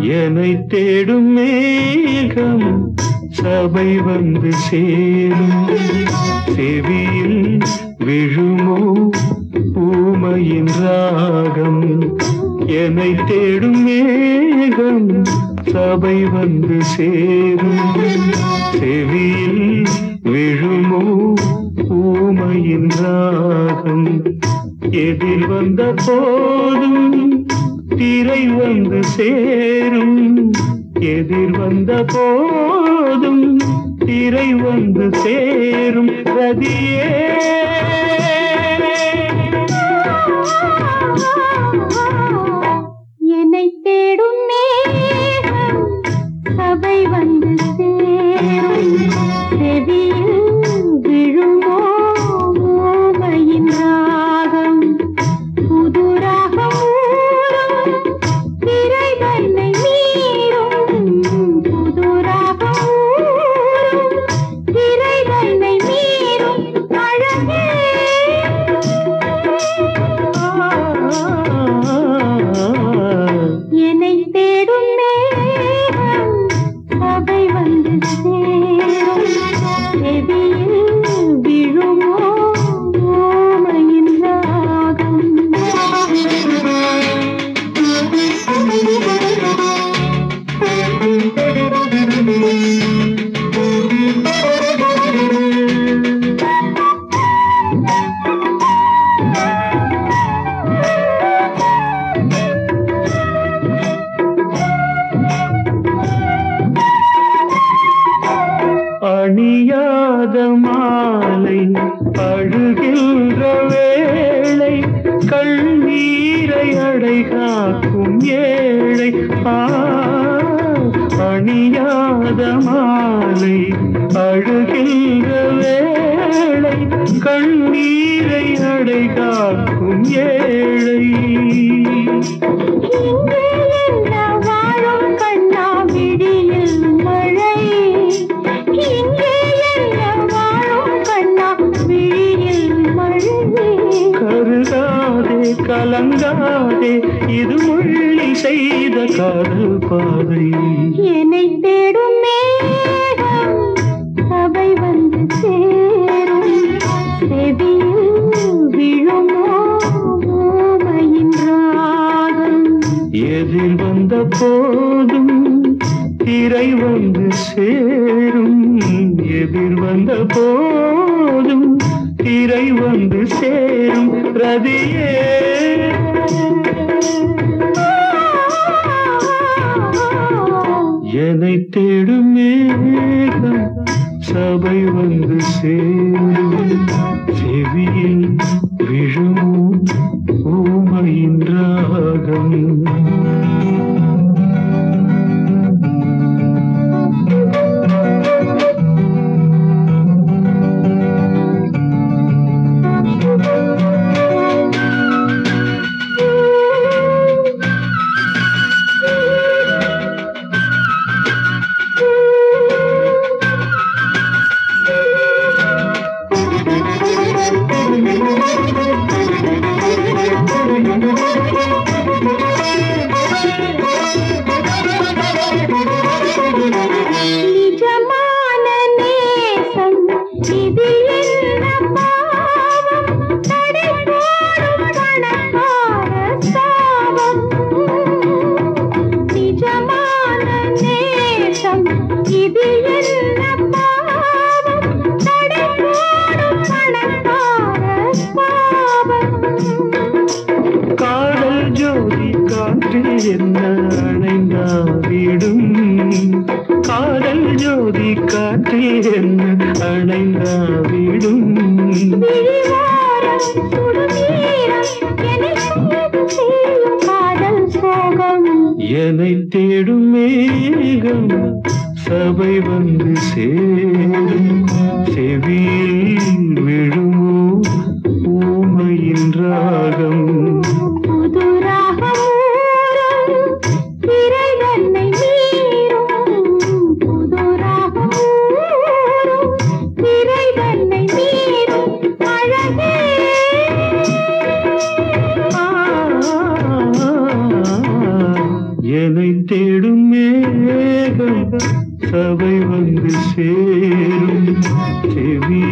என்னை தேடும் மேகம் சபை வந்து சேரும் செவியில் விழுமோ ஊமையின் ராகம் என்னை தேடும் மேகம் சபை வந்து சேரும் செவியில் விழுமோ ஊமையின் ராகம் எதிர் வந்த போதும் திரை வந்து சேரும் எதிர் வந்த போதும் திரை வந்து சேரும் ரதியே என்னை தேடும் மேகம் சபை வந்து சேரும் செவியில் விழுமோ ஓமையின் ராகம் புது ராகம் ஊரும் திரை தன்னை மீறும் புது ராகம் ஊரும் திரை தன்னை மீறும் அழகே என்னை தேடும் மேகம் சபை வந்து சேரும் செவியில் விழுமோ ஓமையின் ராகம் அணியாத மாலை அழுகின்ற வேளை கண்ணீரை அடைகாக்கும் ஏழை ஆ, அணியாத மாலை அழுகின்ற வேளை கண்ணீரை அடைகாக்கும் ஏழை இங்கே என்ன வாழும் கண்ணா விழியில் மழை இங்கே என்ன வாழும் கண்ணா விழியில் மழை கருதாதே கலங்காதே இது முள்ளி செய்த காதல் பாதை என்னை தேடும் மேகம் சபை வந்து சேரும் செவியில் விழுமோ ஓமையின் ராகம் எதில் வந்த போதும் திரை வந்து சேரும் எதிர் வந்த போதும் திரை வந்து சேரும் ரதியே என்னை தேடும் மேகம் சபை வந்து சேரும் செவியில் விழும் ஊமையின் ராகம் நிஜமான நேசம் இது என்ன பாவம் தடை போடும் பணக்கார சாபம் நிஜமான நேசம் இது என்ன பாவம் தடை போடும் பணக்கார சாபம் காதல் ஜோதி காற்றில் என்ன அணைந்தாவிடும் காதல் ஜோதி காற்றில் என்ன அணைந்தாவிடும் விழிவாரம் சுடுநீரம் என்னை கைது செய்யும் காதல் சோகம் என்னை தேடும் மேகம் சபை வந்து சேரும் செவியில் விழுமோ ஊமையின் ராகம் புது ராகம் ஊரும் திரை தன்னை மீறும் புது ராகம் ஊரும் திரை தன்னை மீறும் அழகே என்னை தேடும் சபை வந்து சேரும் செவி